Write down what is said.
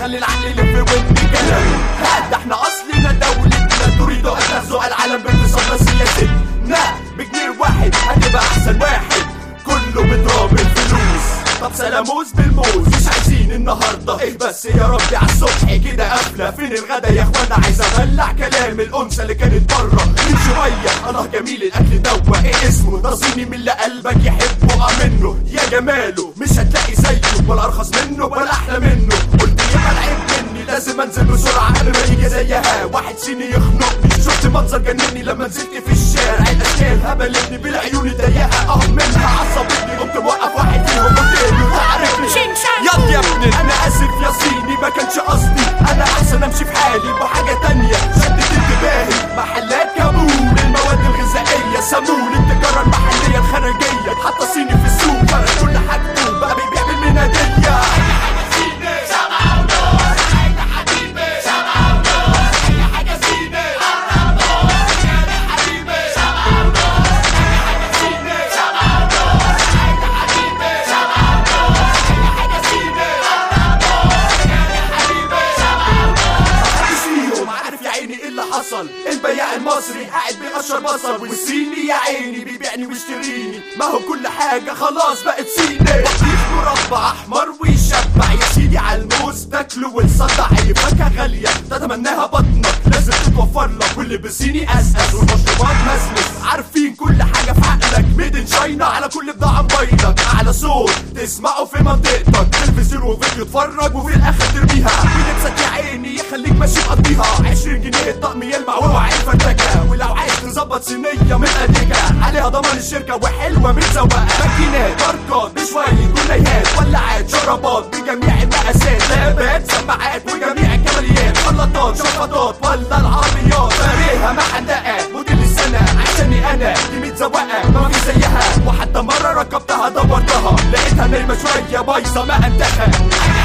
خلي العقل يلف واني كلام ها ده احنا اصلنا دولتنا تريد ان تغزو العالم باقتصادنا سياستنا بجنيه واحد هتبقى احسن واحد كله بتراب الفلوس طب سلاموس بالموز مش عايزين النهارده ايه بس يا ربي على الصبح كده قافله فين الغدا يا اخوانا عايز ابلع كلام الانثى اللي كانت بره من شويه الله جميل الاكل دوا ايه اسمه ده صيني من اللي قلبك يحبه اه منه يا جماله مش هتلاقي زيه ولا ارخص منه ولا احلى منه قلت يبقى العيب مني لازم انزل بسرعه قبل ما يجي زيها واحد صيني يخنقني شفت منظر جنني لما نزلت في الشارع الاشكال هبلتني بالعيون ضيقه اه منها عصبتني قمت موقف واحد فيهم قلت له تعرفني يلا يا ابني انا اسف يا صيني ما كانش قصدي انا احسن امشي في حالي بحاجه تانية شدت انتباهي محلات كابول المواد الغذائيه سمون التجاره المحليه الخارجيه حتى صيني في السوق فرق كل حاجته بقى بيبيع بالمناديه فيهم عارف يا عيني ايه اللي حصل البياع المصري قاعد بيقشر بصل والصيني يا عيني بيبيعني ويشتريني ما هو كل حاجة خلاص بقت صيني بطيخ مربع احمر ويشبع يا سيدي على الموز تاكله وتصدع اي فاكهة غالية تتمناها بطنك لازم تتوفر لك واللي بالصيني اساس والمشروبات مسمس عارفين كل حاجة في عقلك ميد ان شاينا على كل بضاعة موبايلك على صوت تسمعه في منطقتك تلفزيون وفيديو تتفرج وفي الاخر ترميها ولبسك يا عيني يخليك ماشي مقضيها 20 جنيه الطقم يلمع واوعى الفرتكه ولو عايز تظبط صينيه من قديكه عليها ضمان الشركه وحلوه متزوقه ماكينات اركاد بشويه جنيهات ولعات شرابات بجميع المقاسات لابات سماعات وجميع الكماليات خلاطات شفاطات ولا العربيات فاريها محندقه موديل السنه عشاني انا دي متزوقه ما في زيها وحتى مره ركبتها دورتها لقيتها نايمه شويه بايظه ما انتخى